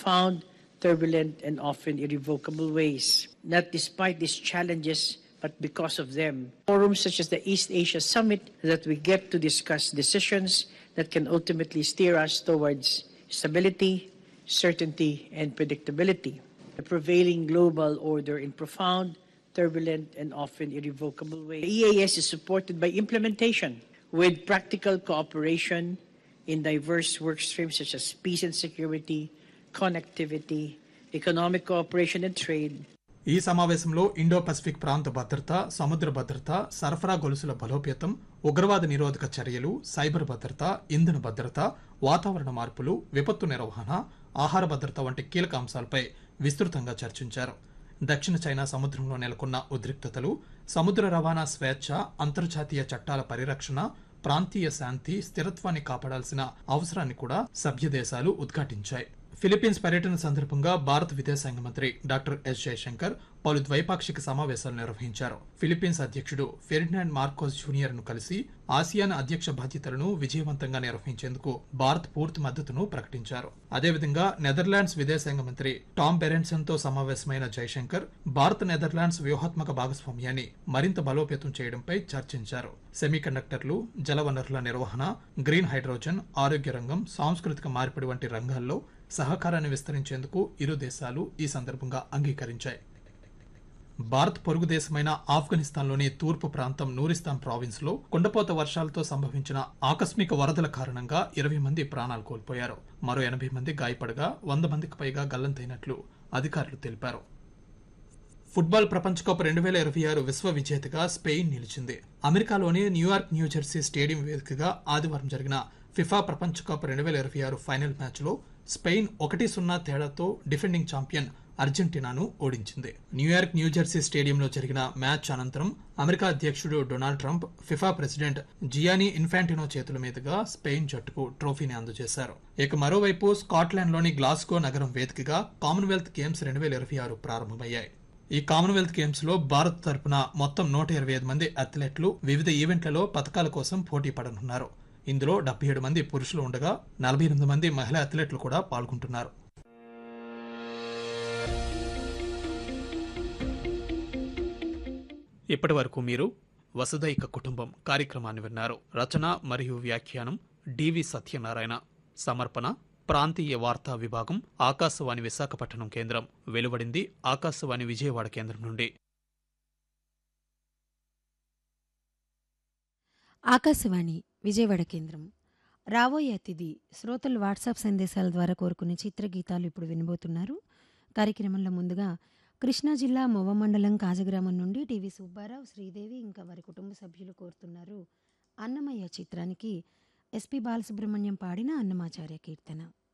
profound, turbulent, and often irrevocable ways. Not despite these challenges, but because of them. Forums such as the East Asia Summit that we get to discuss decisions that can ultimately steer us towards stability, certainty, and predictability. The prevailing global order in profound, turbulent, and often irrevocable ways. The EAS is supported by implementation with practical cooperation in diverse work streams such as peace and security, connectivity, economic cooperation and trade, ఈ సమావేశంలో Indo Pacific ప్రాంత భద్రత సముద్ర భద్రత సరఫరా గొలుసుల బలోపేతం ఉగ్రవాద నిరోధక చర్యలు సైబర్ భద్రత ఇంధన భద్రత వాతావరణ మార్పులు విపత్తు నిర్వహణ ఆహార భద్రత వంటి కీలక అంశాలపై విస్తృతంగా చర్చించారు దక్షిణ చైనా సముద్రంలో నెలకొన్న ఉద్రిక్తతలు సముద్ర రవాణా స్వేచ్ఛ అంతర్జాతీయ చట్టాల పరిరక్షణ ప్రాంతీయ శాంతి స్థిరత్వాన్ని కాపాడాల్సిన అవసరాన్ని కూడా సభ్య దేశాలు ఉద్ఘాటించాయి ఫిలిప్పీన్స్ పర్యటన సందర్భంగా భారత విదేశాంగ మంత్రి డాక్టర్ ఎస్ జయశంకర్ పలు ద్వైపాక్షిక సమావేశాలు నిర్వహించారు ఫిలిప్పీన్స్ అధ్యక్షుడు ఫెర్డినాండ్ మార్కోస్ జూనియర్ ను కలిసి ఆసియాన్ అధ్యక్ష బాధ్యతలను విజయవంతంగా నిర్వహించేందుకు భారత్ పూర్తి మద్దతును ప్రకటించారు అదేవిధంగా నెదర్లాండ్స్ విదేశాంగ మంత్రి టామ్ బెరెన్సన్ తో సమావేశమైన జయశంకర్ భారత్ నెదర్లాండ్స్ వ్యూహాత్మక భాగస్వామ్యాన్ని మరింత బలోపేతం చేయడంపై చర్చించారు సెమీకండక్టర్లు జలవనరుల నిర్వహణ గ్రీన్ హైడ్రోజన్ ఆరోగ్య రంగం సాంస్కృతిక మార్పిడి వంటి రంగాల్లో సహకారాన్ని విస్తరించేందుకు ఇరు దేశాలు ఈ సందర్భంగా అంగీకరించాయి భారత్ పొరుగు దేశమైన ఆఫ్ఘనిస్తాన్లోని తూర్పు ప్రాంతం నూరిస్తాన్ ప్రావిన్స్ లో కుండపోత వర్షాలతో సంభవించిన ఆకస్మిక వరదల కారణంగా ఇరవై మంది ప్రాణాలు కోల్పోయారు మరో ఎనభై మంది గాయపడగా వంద మందికి పైగా గల్లంతైనట్లు అధికారులు తెలిపారు ఫుట్బాల్ ప్రపంచ కప్ రెండు వేల ఇరవై ఆరు విశ్వ విజేతగా స్పెయిన్ నిలిచింది అమెరికాలోని న్యూయార్క్ న్యూజెర్సీ స్టేడియం వేదికగా ఆదివారం జరిగిన ఫిఫా ప్రపంచ కప్ రెండు వేల ఇరవై ఆరు ఫైనల్ మ్యాచ్లో స్పెయిన్ ఒకటి సున్నా తేడాతో డిఫెండింగ్ ఛాంపియన్ అర్జెంటీనాను ఓడించింది న్యూయార్క్ న్యూజెర్సీ స్టేడియంలో జరిగిన మ్యాచ్ అనంతరం అమెరికా అధ్యక్షుడు Donald Trump FIFA president Gianni Infantino చేతుల మీదుగా స్పెయిన్ జట్టుకు ట్రోఫీని అందజేశారు ఇక మరోవైపు స్కాట్లాండ్లోని గ్లాస్గో నగరం వేదికగా కామన్వెల్త్ గేమ్స్ రెండు వేల ఇరవై ఆరు ప్రారంభమయ్యాయి ఈ కామన్వెల్త్ గేమ్స్ లో భారత్ తరపున మొత్తం నూట ఇరవై ఐదు మంది అథ్లెట్లు వివిధ ఈవెంట్లలో పథకాల కోసం పోటీ పడనున్నారు ఇందులో డెబ్బై ఏడు మంది పురుషులు ఉండగా నలభై ఎనిమిది మంది మహిళా అథ్లెట్లు కూడా పాల్గొంటున్నారు ఇప్పటి వరకు మీరు వసుదైక కుటుంబం కార్యక్రమాన్ని విన్నారు రచన మరియు వ్యాఖ్యానం డివి సత్యనారాయణ సమర్పణ ప్రాంతీయ వార్తా విభాగం ఆకాశవాణి విశాఖపట్నం కేంద్రం వెలువడింది ఆకాశవాణి విజయవాడ కేంద్రం నుండి ఆకాశవాణి విజయవాడ కేంద్రం రాబోయే అతిథి శ్రోతలు వాట్సాప్ సందేశాల ద్వారా కోరుకునే చిత్రగీతాలు ఇప్పుడు వినబోతున్నారు కార్యక్రమంలో ముందుగా కృష్ణా జిల్లా మొవ మండలం కాజగ్రామం నుండి టీవీ సుబ్బారావు శ్రీదేవి ఇంకా వారి కుటుంబ సభ్యులు కోరుతున్నారు అన్నమయ్య చిత్రానికి ఎస్పి బాలసుబ్రహ్మణ్యం పాడిన అన్నమాచార్య కీర్తన